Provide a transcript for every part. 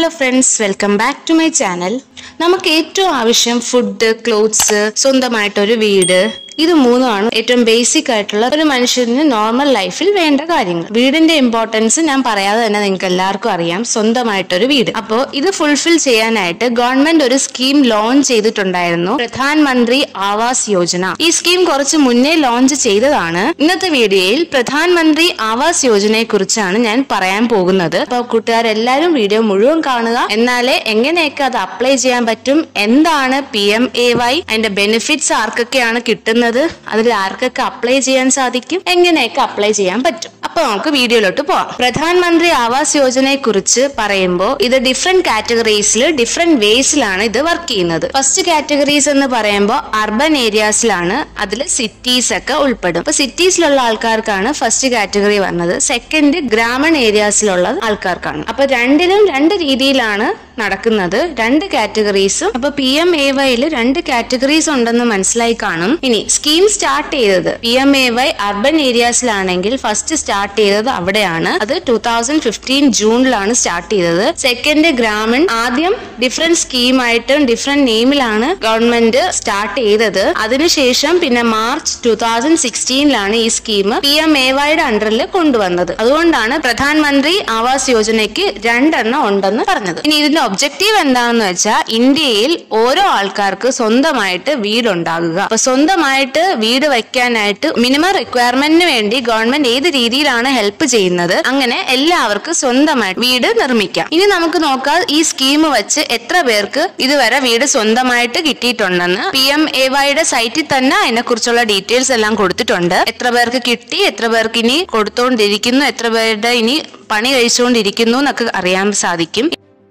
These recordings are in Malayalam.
hello friends welcome back to my channel നമുക്ക് ഏറ്റവും ആവശ്യം ഫുഡ് ക്ലോത്ത്സ് സ്വന്തമായിട്ടൊരു വീട് ഇത് മൂന്നുമാണ് ഏറ്റവും ബേസിക് ആയിട്ടുള്ള ഒരു മനുഷ്യന് നോർമൽ ലൈഫിൽ വേണ്ട കാര്യങ്ങൾ വീടിന്റെ ഇമ്പോർട്ടൻസ് ഞാൻ പറയാതെ തന്നെ നിങ്ങൾക്ക് എല്ലാവർക്കും അറിയാം സ്വന്തമായിട്ടൊരു വീട് അപ്പോൾ ഇത് ഫുൾഫിൽ ചെയ്യാനായിട്ട് ഗവൺമെന്റ് ഒരു സ്കീം ലോഞ്ച് ചെയ്തിട്ടുണ്ടായിരുന്നു പ്രധാൻ മന്ത്രി ആവാസ് യോജന ഈ സ്കീം കുറച്ച് മുന്നേ ലോഞ്ച് ചെയ്തതാണ് ഇന്നത്തെ വീഡിയോയിൽ പ്രധാൻ മന്ത്രി ആവാസ് യോജനയെ കുറിച്ചാണ് ഞാൻ പറയാൻ പോകുന്നത് അപ്പോൾ കൂട്ടുകാരെല്ലാവരും വീഡിയോ മുഴുവൻ കാണുക എന്നാലേ എങ്ങനെയൊക്കെ അത് അപ്ലൈ ചെയ്യാൻ പറ്റും എന്താണ് പി എം എ വൈ അതിന്റെ ബെനിഫിറ്റ്സ് ആർക്കൊക്കെയാണ് കിട്ടുന്നത് അതിൽ ആർക്കൊക്കെ അപ്ലൈ ചെയ്യാൻ സാധിക്കും എങ്ങനെയൊക്കെ അപ്ലൈ ചെയ്യാൻ പറ്റും അപ്പൊ നമുക്ക് വീഡിയോയിലോട്ട് പോവാം പ്രധാനമന്ത്രി ആവാസ് യോജനയെ കുറിച്ച് പറയുമ്പോൾ ഇത് ഡിഫറെന്റ് കാറ്റഗറീസിൽ ഡിഫറെന്റ് വേസിലാണ് ഇത് വർക്ക് ചെയ്യുന്നത് ഫസ്റ്റ് കാറ്റഗറീസ് എന്ന് പറയുമ്പോൾ അർബൻ ഏരിയാസിലാണ് അതിൽ സിറ്റീസ് ഒക്കെ ഉൾപ്പെടും അപ്പൊ സിറ്റീസിലുള്ള ആൾക്കാർക്കാണ് ഫസ്റ്റ് കാറ്റഗറി വന്നത് സെക്കൻഡ് ഗ്രാമീൺ ഏരിയാസിലുള്ള ആൾക്കാർക്കാണ് അപ്പൊ രണ്ടിലും രണ്ട് രീതിയിലാണ് നടക്കുന്നത് രണ്ട് കാറ്റഗറീസും അപ്പൊ പി എം എ വൈയിൽ രണ്ട് കാറ്റഗറീസ് ഉണ്ടെന്ന് മനസ്സിലായി കാണും ഇനി സ്കീം സ്റ്റാർട്ട് ചെയ്തത് P M A Y urban ഏരിയാസിലാണെങ്കിൽ ഫസ്റ്റ് സ്റ്റാർട്ട് ചെയ്തത് അവിടെയാണ് അത് ടൂ തൗസൻഡ് ഫിഫ്റ്റീൻ ജൂണിലാണ് സ്റ്റാർട്ട് ചെയ്തത് സെക്കൻഡ് ഗ്രാമീൺ ആദ്യം ഡിഫറെന്റ് സ്കീമായിട്ടും ഡിഫറെന്റ് നെയിമിലാണ് ഗവൺമെന്റ് സ്റ്റാർട്ട് ചെയ്തത് അതിനുശേഷം പിന്നെ മാർച്ച് ടൂ തൗസൻഡ് സിക്സ്റ്റീനിലാണ് ഈ സ്കീം പി എം എ വൈയുടെ അണ്ടറിൽ കൊണ്ടുവന്നത് അതുകൊണ്ടാണ് പ്രധാനമന്ത്രി ആവാസ് യോജനയ്ക്ക് രണ്ടെണ്ണം ഉണ്ടെന്ന് പറഞ്ഞത് ഇനി ഇതിന്റെ ഒബ്ജക്റ്റീവ് എന്താണെന്ന് വെച്ചാൽ ഇന്ത്യയിൽ ഓരോ ആൾക്കാർക്ക് സ്വന്തമായിട്ട് വീടുണ്ടാകുക അപ്പൊ സ്വന്തമായിട്ട് വീട് വയ്ക്കാനായിട്ട് മിനിമം റിക്വയർമെന്റിന് വേണ്ടി ഗവൺമെന്റ് ഏത് രീതിയിലാണ് ഹെൽപ്പ് ചെയ്യുന്നത് അങ്ങനെ എല്ലാവർക്കും സ്വന്തമായിട്ട് വീട് നിർമ്മിക്കാം ഇനി നമുക്ക് നോക്കാം ഈ സ്കീം വെച്ച് എത്ര പേർക്ക് ഇതുവരെ വീട് സ്വന്തമായിട്ട് കിട്ടിയിട്ടുണ്ടെന്ന് പി എം എ വൈയുടെ സൈറ്റിൽ തന്നെ അതിനെ കുറിച്ചുള്ള ഡീറ്റെയിൽസ് എല്ലാം കൊടുത്തിട്ടുണ്ട് എത്ര പേർക്ക് കിട്ടി എത്ര പേർക്ക് ഇനി കൊടുത്തോണ്ടിരിക്കുന്നു എത്ര പേരുടെ ഇനി പണി കഴിച്ചുകൊണ്ടിരിക്കുന്നു എന്നൊക്കെ അറിയാൻ സാധിക്കും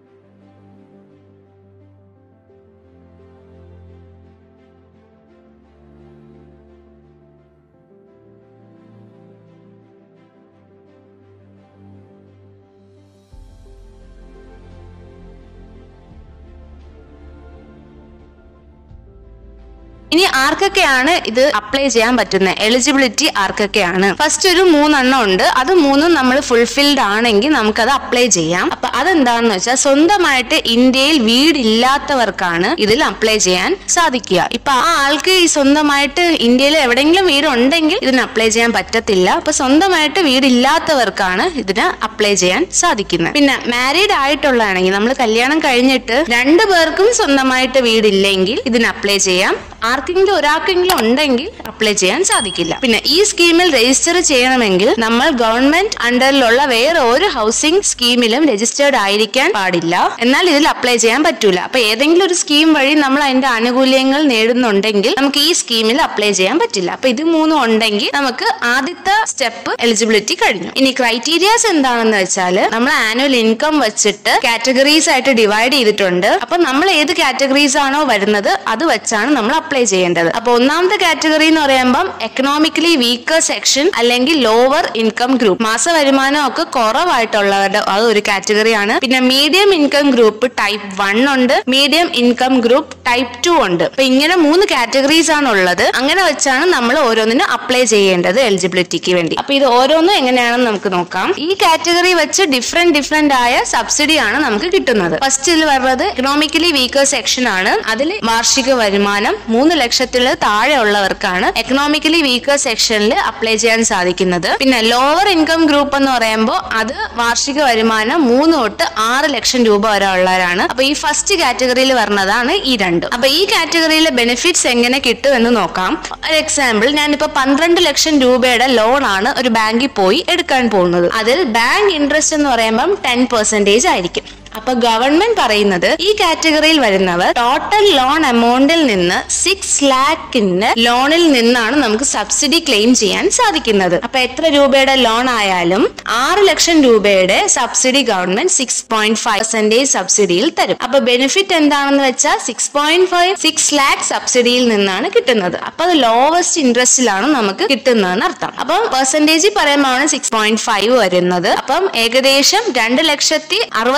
ഇനി ആർക്കൊക്കെയാണ് ഇത് അപ്ലൈ ചെയ്യാൻ പറ്റുന്നത് എലിജിബിലിറ്റി ആർക്കൊക്കെയാണ് ഫസ്റ്റ് ഒരു മൂന്നെണ്ണം ഉണ്ട് അത് മൂന്നും നമ്മൾ ഫുൾഫിൽഡ് ആണെങ്കിൽ നമുക്കത് അപ്ലൈ ചെയ്യാം അപ്പൊ അതെന്താണെന്ന് വെച്ചാൽ സ്വന്തമായിട്ട് ഇന്ത്യയിൽ വീടില്ലാത്തവർക്കാണ് ഇതിൽ അപ്ലൈ ചെയ്യാൻ സാധിക്കുക ഇപ്പൊ ആ ആൾക്ക് ഈ സ്വന്തമായിട്ട് ഇന്ത്യയിൽ എവിടെയെങ്കിലും വീട് ഉണ്ടെങ്കിൽ ഇതിന് അപ്ലൈ ചെയ്യാൻ പറ്റത്തില്ല അപ്പൊ സ്വന്തമായിട്ട് വീടില്ലാത്തവർക്കാണ് ഇതിന് അപ്ലൈ ചെയ്യാൻ സാധിക്കുന്നത് പിന്നെ മാരീഡ് ആയിട്ടുള്ളതാണെങ്കിൽ നമ്മൾ കല്യാണം കഴിഞ്ഞിട്ട് രണ്ടു പേർക്കും സ്വന്തമായിട്ട് വീടില്ലെങ്കിൽ ഇതിന് അപ്ലൈ ചെയ്യാം ആർക്കെങ്കിലും ഒരാൾക്കെങ്കിലും ഉണ്ടെങ്കിൽ അപ്ലൈ ചെയ്യാൻ സാധിക്കില്ല പിന്നെ ഈ സ്കീമിൽ രജിസ്റ്റർ ചെയ്യണമെങ്കിൽ നമ്മൾ ഗവൺമെന്റ് അണ്ടറിലുള്ള വേറെ ഒരു ഹൗസിംഗ് സ്കീമിലും രജിസ്റ്റേർഡ് ആയിരിക്കാൻ പാടില്ല എന്നാൽ ഇതിൽ അപ്ലൈ ചെയ്യാൻ പറ്റൂല അപ്പൊ ഏതെങ്കിലും ഒരു സ്കീം വഴി നമ്മൾ അതിന്റെ ആനുകൂല്യങ്ങൾ നേടുന്നുണ്ടെങ്കിൽ നമുക്ക് ഈ സ്കീമിൽ അപ്ലൈ ചെയ്യാൻ പറ്റില്ല അപ്പൊ ഇത് മൂന്നും ഉണ്ടെങ്കിൽ നമുക്ക് ആദ്യത്തെ സ്റ്റെപ്പ് എലിജിബിലിറ്റി കഴിഞ്ഞു ഇനി ക്രൈറ്റീരിയാസ് എന്താണെന്ന് വെച്ചാൽ നമ്മൾ ആനുവൽ ഇൻകം വെച്ചിട്ട് കാറ്റഗറീസ് ആയിട്ട് ഡിവൈഡ് ചെയ്തിട്ടുണ്ട് അപ്പൊ നമ്മൾ ഏത് കാറ്റഗറീസ് ആണോ വരുന്നത് അത് വെച്ചാണ് നമ്മൾ അപ്ലൈ ചെയ്യേണ്ടത് അപ്പൊ ഒന്നാമത്തെ കാറ്റഗറി എന്ന് പറയുമ്പോൾ എക്കണോമിക്കലി വീക്കർ സെക്ഷൻ അല്ലെങ്കിൽ ലോവർ ഇൻകം ഗ്രൂപ്പ് മാസ വരുമാനം ഒക്കെ കുറവായിട്ടുള്ളവരുടെ അത് ഒരു കാറ്റഗറിയാണ് പിന്നെ medium income group type one ഉണ്ട് medium income group type two ഉണ്ട് അപ്പൊ ഇങ്ങനെ മൂന്ന് കാറ്റഗറീസ് ആണ് ഉള്ളത് അങ്ങനെ വെച്ചാണ് നമ്മൾ ഓരോന്നിനും അപ്ലൈ ചെയ്യേണ്ടത് എലിജിബിലിറ്റിക്ക് വേണ്ടി അപ്പൊ ഇത് ഓരോന്നും എങ്ങനെയാണെന്ന് നമുക്ക് നോക്കാം ഈ കാറ്റഗറി വെച്ച് ഡിഫറെന്റ് ഡിഫറെന്റ് ആയ സബ്സിഡി ആണ് നമുക്ക് കിട്ടുന്നത് ഫസ്റ്റിൽ വരുന്നത് എക്കണോമിക്കലി വീക്കർ സെക്ഷൻ ആണ് അതിൽ വാർഷിക വരുമാനം മൂന്ന് ലക്ഷത്തിൽ താഴെ ഉള്ളവർക്കാണ് എക്കണോമിക്കലി വീക്കർ സെക്ഷനിൽ അപ്ലൈ ചെയ്യാൻ സാധിക്കുന്നത് പിന്നെ ലോവർ ഇൻകം ഗ്രൂപ്പ് എന്ന് പറയുമ്പോൾ അത് വാർഷിക വരുമാനം മൂന്ന് തൊട്ട് ആറ് ലക്ഷം രൂപ വരെ ഉള്ളവരാണ് അപ്പൊ ഈ ഫസ്റ്റ് കാറ്റഗറിയിൽ വരുന്നതാണ് ഈ രണ്ടും അപ്പൊ ഈ കാറ്റഗറിയിലെ ബെനിഫിറ്റ്സ് എങ്ങനെ കിട്ടും എന്ന് നോക്കാം ഒരു എക്സാമ്പിൾ ഞാനിപ്പോ പന്ത്രണ്ട് ലക്ഷം രൂപയുടെ ലോൺ ആണ് ഒരു ബാങ്കിൽ പോയി എടുക്കാൻ പോകുന്നത് അതിൽ ബാങ്ക് ഇൻട്രസ്റ്റ് എന്ന് പറയുമ്പം ടെൻ പെർസെന്റേജ് ആയിരിക്കും അപ്പൊ ഗവൺമെന്റ് പറയുന്നത് ഈ കാറ്റഗറിയിൽ വരുന്നവർ ടോട്ടൽ ലോൺ എമൗണ്ടിൽ നിന്ന് സിക്സ് ലാഖിന്റെ ലോണിൽ നിന്നാണ് നമുക്ക് സബ്സിഡി ക്ലെയിം ചെയ്യാൻ സാധിക്കുന്നത് അപ്പൊ എത്ര രൂപയുടെ ലോൺ ആയാലും ആറ് ലക്ഷം രൂപയുടെ subsidy government six point five percentage സബ്സിഡിയിൽ തരും അപ്പൊ ബെനിഫിറ്റ് എന്താണെന്ന് വെച്ചാൽ six point five six lakh സബ്സിഡിയിൽ നിന്നാണ് കിട്ടുന്നത് അപ്പൊ അത് ലോവസ്റ്റ് ഇൻട്രസ്റ്റിലാണ് നമുക്ക് കിട്ടുന്നതെന്ന് അർത്ഥം അപ്പം പെർസെന്റേജ് പറയുമ്പോഴാണ് സിക്സ് പോയിന്റ് ഫൈവ് വരുന്നത് അപ്പം ഏകദേശം രണ്ട് ലക്ഷത്തി അറുപത്തി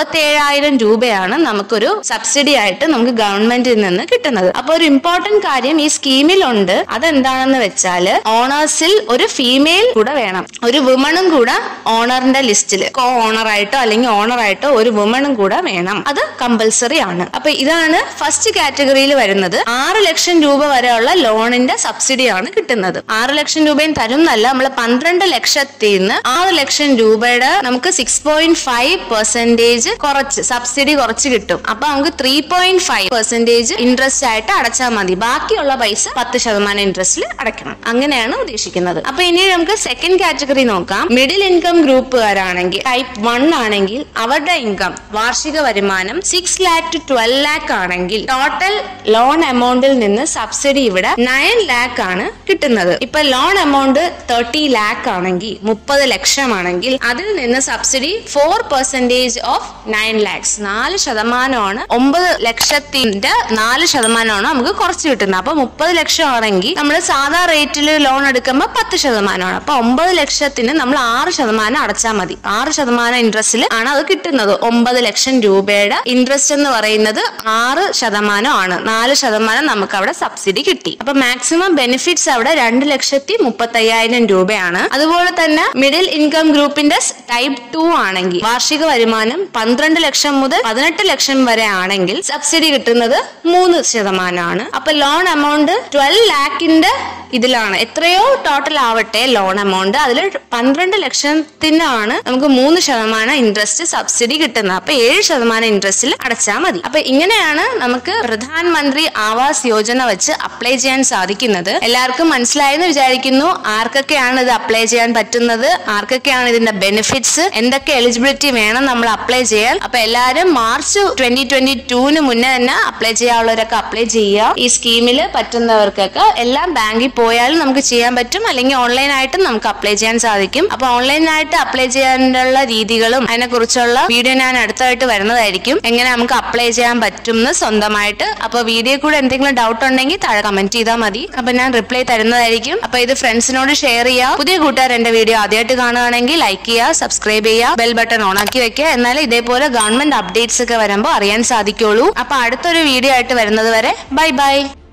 മുപ്പത്തയ്യായിരം രൂപയാണ് നമുക്കൊരു സബ്സിഡി ആയിട്ട് നമുക്ക് ഗവൺമെന്റിൽ നിന്ന് കിട്ടുന്നത് അപ്പൊ ഒരു ഇമ്പോർട്ടന്റ് കാര്യം ഈ സ്കീമിലുണ്ട് അതെന്താണെന്ന് വെച്ചാല് ഓണേഴ്സിൽ ഒരു ഫീമെയിൽ കൂടെ വേണം ഒരു വുമണും കൂടെ ഓണറിന്റെ ലിസ്റ്റിൽ കോ ഓണർ ആയിട്ടോ അല്ലെങ്കിൽ ഓണർ ആയിട്ടോ ഒരു വുമണും കൂടെ വേണം അത് കമ്പൽസറി ആണ് അപ്പൊ ഇതാണ് ഫസ്റ്റ് കാറ്റഗറിയിൽ വരുന്നത് ആറ് ലക്ഷം രൂപ വരെയുള്ള ലോണിന്റെ സബ്സിഡിയാണ് കിട്ടുന്നത് ആറ് ലക്ഷം രൂപയും തരും എന്നല്ല നമ്മൾ പന്ത്രണ്ട് ലക്ഷത്തിൽ നിന്ന് ആറ് ലക്ഷം രൂപയുടെ നമുക്ക് സിക്സ് പോയിന്റ് ഫൈവ് പെർസെന്റേജ് കുറച്ച് സബ്സിഡി കുറച്ച് കിട്ടും അപ്പൊ നമുക്ക് three point five percentage interest ആയിട്ട് അടച്ചാൽ മതി ബാക്കിയുള്ള പൈസ പത്ത് ശതമാനം ഇൻട്രസ്റ്റിൽ അടയ്ക്കണം അങ്ങനെയാണ് ഉദ്ദേശിക്കുന്നത് അപ്പൊ ഇനി നമുക്ക് സെക്കൻഡ് കാറ്റഗറി നോക്കാം മിഡിൽ ഇൻകം ഗ്രൂപ്പുകാരാണെങ്കിൽ ടൈപ്പ് വൺ ആണെങ്കിൽ അവരുടെ ഇൻകം വാർഷിക വരുമാനം six lakh to twelve lakh ആണെങ്കിൽ ടോട്ടൽ ലോൺ എമൗണ്ടിൽ നിന്ന് സബ്സിഡി ഇവിടെ നയൻ ലാക്ക് ആണ് കിട്ടുന്നത് ഇപ്പൊ ലോൺ എമൗണ്ട് തേർട്ടി ലാക്ക് ആണെങ്കിൽ മുപ്പത് ലക്ഷമാണെങ്കിൽ അതിൽ നിന്ന് subsidy four percentage of nine lakhs നാല് ശതമാനമാണ് ഒമ്പത് ലക്ഷത്തിന്റെ നാല് ശതമാനമാണ് നമുക്ക് കുറച്ച് കിട്ടുന്നത് അപ്പൊ മുപ്പത് ലക്ഷം ആണെങ്കിൽ നമ്മൾ സാധാ റേറ്റിൽ ലോൺ എടുക്കുമ്പോൾ പത്ത് ശതമാനമാണ് അപ്പൊ ഒമ്പത് ലക്ഷത്തിന് നമ്മൾ ആറ് ശതമാനം അടച്ചാൽ മതി ആറ് ശതമാനം ഇൻട്രസ്റ്റിൽ ആണ് അത് കിട്ടുന്നത് ഒമ്പത് ലക്ഷം രൂപയുടെ ഇൻട്രസ്റ്റ് എന്ന് പറയുന്നത് ആറ് ശതമാനം ആണ് നാല് ശതമാനം നമുക്ക് അവിടെ സബ്സിഡി കിട്ടി അപ്പൊ മാക്സിമം ബെനിഫിറ്റ്സ് അവിടെ രണ്ട് ലക്ഷത്തി മുപ്പത്തയ്യായിരം രൂപയാണ് അതുപോലെ തന്നെ മിഡിൽ ഇൻകം ഗ്രൂപ്പിന്റെ ടൈപ്പ് ടു ആണെങ്കിൽ വാർഷിക വരുമാനം പന്ത്രണ്ട് ലക്ഷം മുതൽ പതിനെട്ട് ലക്ഷം വരെ ആണെങ്കിൽ സബ്സിഡി കിട്ടുന്നത് മൂന്ന് ശതമാനമാണ് അപ്പൊ ലോൺ എമൗണ്ട് ട്വൽവ് ലാക്കിന്റെ ഇതിലാണ് എത്രയോ ടോട്ടൽ ആവട്ടെ ലോൺ എമൗണ്ട് അതിൽ പന്ത്രണ്ട് ലക്ഷത്തിനാണ് നമുക്ക് മൂന്ന് ശതമാനം ഇൻട്രസ്റ്റ് സബ്സിഡി കിട്ടുന്നത് അപ്പൊ ഏഴ് ശതമാനം ഇൻട്രസ്റ്റിൽ അടച്ചാൽ മതി അപ്പൊ ഇങ്ങനെയാണ് നമുക്ക് പ്രധാനമന്ത്രി ആവാസ് യോജന വെച്ച് അപ്ലൈ ചെയ്യാൻ സാധിക്കുന്നത് എല്ലാവർക്കും മനസ്സിലായെന്ന് വിചാരിക്കുന്നു ആർക്കൊക്കെയാണ് ഇത് അപ്ലൈ ചെയ്യാൻ പറ്റുന്നത് ആർക്കൊക്കെയാണ് ഇതിന്റെ ബെനിഫിറ്റ്സ് എന്തൊക്കെ എലിജിബിലിറ്റി വേണം നമ്മൾ അപ്ലൈ ചെയ്യാൻ അപ്പൊ എല്ലാവരും മാർച്ച് ട്വന്റി ട്വന്റി ടൂന് മുന്നേ തന്നെ അപ്ലൈ ചെയ്യാനുള്ളവരൊക്കെ അപ്ലൈ ചെയ്യുക ഈ സ്കീമിൽ പറ്റുന്നവർക്കൊക്കെ എല്ലാം ബാങ്കിൽ പോയാലും നമുക്ക് ചെയ്യാൻ പറ്റും അല്ലെങ്കിൽ ഓൺലൈനായിട്ടും നമുക്ക് അപ്ലൈ ചെയ്യാൻ സാധിക്കും അപ്പൊ ഓൺലൈനായിട്ട് അപ്ലൈ ചെയ്യാനുള്ള രീതികളും അതിനെക്കുറിച്ചുള്ള വീഡിയോ ഞാൻ അടുത്തായിട്ട് വരുന്നതായിരിക്കും എങ്ങനെ നമുക്ക് അപ്ലൈ ചെയ്യാൻ പറ്റും എന്ന് സ്വന്തമായിട്ട് അപ്പൊ വീഡിയോ കൂടെ എന്തെങ്കിലും ഡൗട്ട് ഉണ്ടെങ്കിൽ താഴെ കമന്റ് ചെയ്താൽ മതി അപ്പൊ ഞാൻ റിപ്ലൈ തരുന്നതായിരിക്കും അപ്പൊ ഇത് ഫ്രണ്ട്സിനോട് ഷെയർ ചെയ്യുക പുതിയ കൂട്ടുകാർ എന്റെ വീഡിയോ ആദ്യമായിട്ട് കാണുകയാണെങ്കിൽ ലൈക്ക് ചെയ്യുക സബ്സ്ക്രൈബ് ചെയ്യുക ബെൽ ബട്ടൺ ഓൺ ആക്കി വെക്കുക എന്നാലേ ഇതേപോലെ ഗവൺമെന്റ് അപ്ഡേറ്റ്സ് ഒക്കെ വരുമ്പോൾ അറിയാൻ സാധിക്കുള്ളൂ അപ്പൊ അടുത്തൊരു വീഡിയോ ആയിട്ട് വരുന്നത് വരെ ബൈ ബൈ